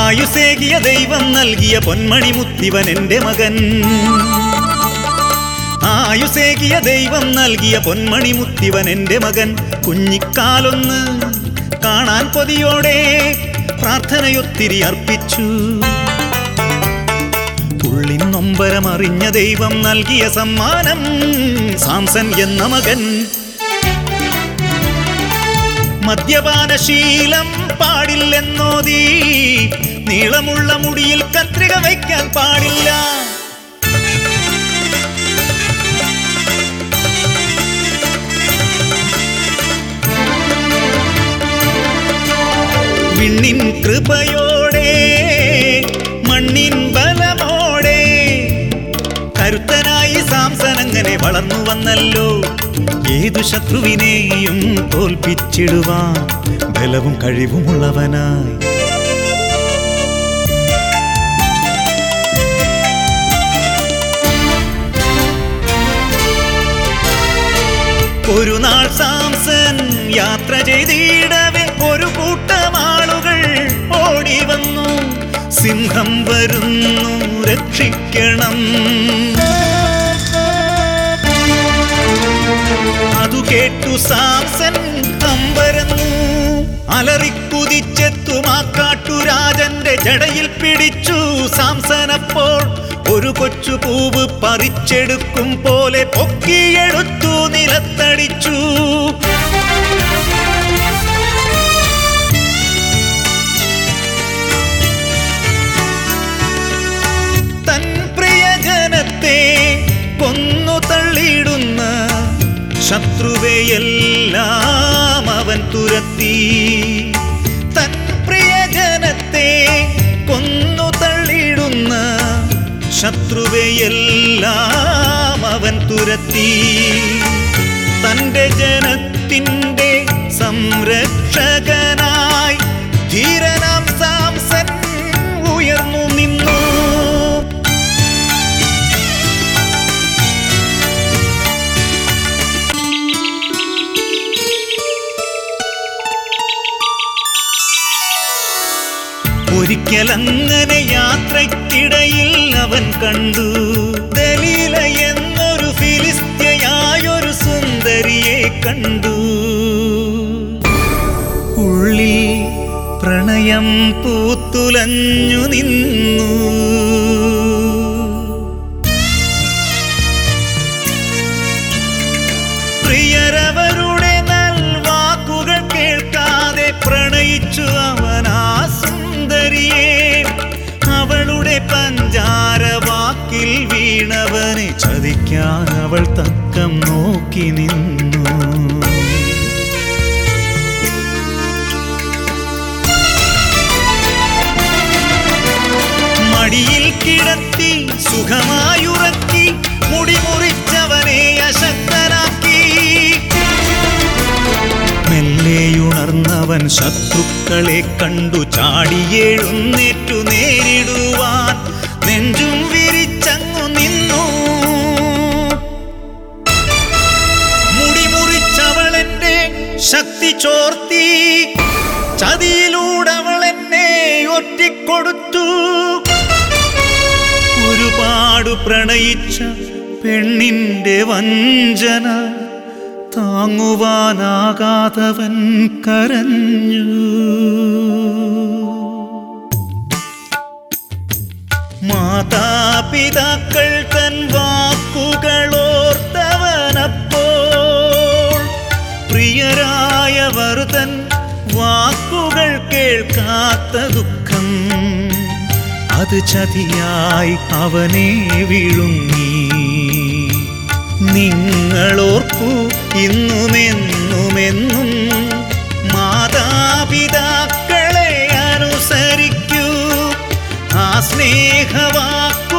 ആയുസേകിയ ദൈവം നൽകിയ പൊന്മണി മുത്തിവൻ എൻ്റെ മകൻ ആയുസേകിയ ദൈവം നൽകിയ പൊന്മണി മുത്തിവൻ എൻ്റെ മകൻ കുഞ്ഞിക്കാലൊന്ന് കാണാൻ കൊതിയോടെ പ്രാർത്ഥനയൊത്തിരി അർപ്പിച്ചു ഉള്ളിൻ നൊമ്പരമറിഞ്ഞ ദൈവം നൽകിയ സമ്മാനം സാംസൻ എന്ന മകൻ മദ്യപാനശീലം പാടില്ലെന്നോതി നീളമുള്ള മുടിയിൽ കത്രിക വയ്ക്കാൻ പാടില്ല വിണ്ണിൻ കൃപയോടെ മണ്ണിൻ ബലമോടെ കരുത്തനായി സാംസൻ അങ്ങനെ വളർന്നു വന്നല്ലോ ഏതു ശത്രുവിനെയും തോൽപ്പിച്ചിടുവാൻ ബലവും കഴിവുമുള്ളവനായി ഒരു നാൾ സാംസൺ യാത്ര ചെയ്തിടവേ ഒരു കൂട്ടം ആളുകൾ ഓടി വന്നു സിംഹം വരുന്നു രക്ഷിക്കണം അതു കേട്ടു സാംസൺ അമ്പരന്നു അലറിക്കുതിച്ചെത്തും ആ കാട്ടുരാജന്റെ ജടയിൽ പിടിച്ചു സാംസനപ്പോൾ ഒരു കൊച്ചു പൂവ് പറിച്ചെടുക്കും പോലെ പൊക്കിയെടുത്തു നിലത്തടിച്ചു തൻ പ്രിയജനത്തെ കൊന്നു തള്ളിയിടുന്ന ശത്രുവെയെല്ലാം അവൻ തുരത്തി തൻ പ്രിയജനത്തെ കൊന്നു തള്ളിയിടുന്ന ശത്രുവെയെല്ലാം അവൻ തുരത്തി തൻ്റെ ജനത്തിൻ്റെ സംരക്ഷകനായി ധീരനാം സാംസൻ ഉയർന്നു നിന്നു ഒരിക്കൽ അങ്ങനെ യാത്രയ്ക്കിടയിൽ അവൻ കണ്ടു ദലീല എന്നൊരു ഫിലിസ്ത്യയായൊരു സുന്ദരിയെ കണ്ടു ഉള്ളിൽ പ്രണയം പൂത്തുലഞ്ഞു നിന്നു പ്രിയരവരുടെ നൽവാക്കുകൾ കേൾക്കാതെ പ്രണയിച്ചു അവൻ ആ സുന്ദരിയെ അവളുടെ പഞ്ചാര വാക്കിൽ വീണവനെ ചതിക്കാൻ അവൾ തക്കം നോക്കി നിന്നു മടിയിൽ കിടത്തി സുഖമായുറക്കി മുടി മുറിച്ചവനെ അശക്തനാക്കി മെല്ലെയുണർന്നവൻ ശത്രുക്കളെ കണ്ടു ചാടിയെഴുന്നേറ്റു നേരിടുവാൻ നെഞ്ചും വിരിച്ചങ്ങു നിന്നു മുടി മുറിച്ചവളെന്റെ ശക്തി ചോർത്തി ചതിയിലൂടവൾ എന്നെ ഒറ്റിക്കൊടുത്തു ഒരുപാടു പ്രണയിച്ച പെണ്ണിന്റെ വഞ്ചന താങ്ങുവാനാകാതവൻ കരഞ്ഞു മാതാപിതാക്കൾ തൻ വാക്കുകളോർത്തവനപ്പോൾ പ്രിയരായവർ തൻ വാക്കുകൾ കേൾക്കാത്ത ദുഃഖം അത് ചതിയായി അവനെ വിഴുങ്ങി നിങ്ങളോർക്കൂ ഇന്നുമെന്നുമെന്നും മാതാപിതാക്കളെ അനുസരിക്കൂ ആ സ്നേഹവാക്ക്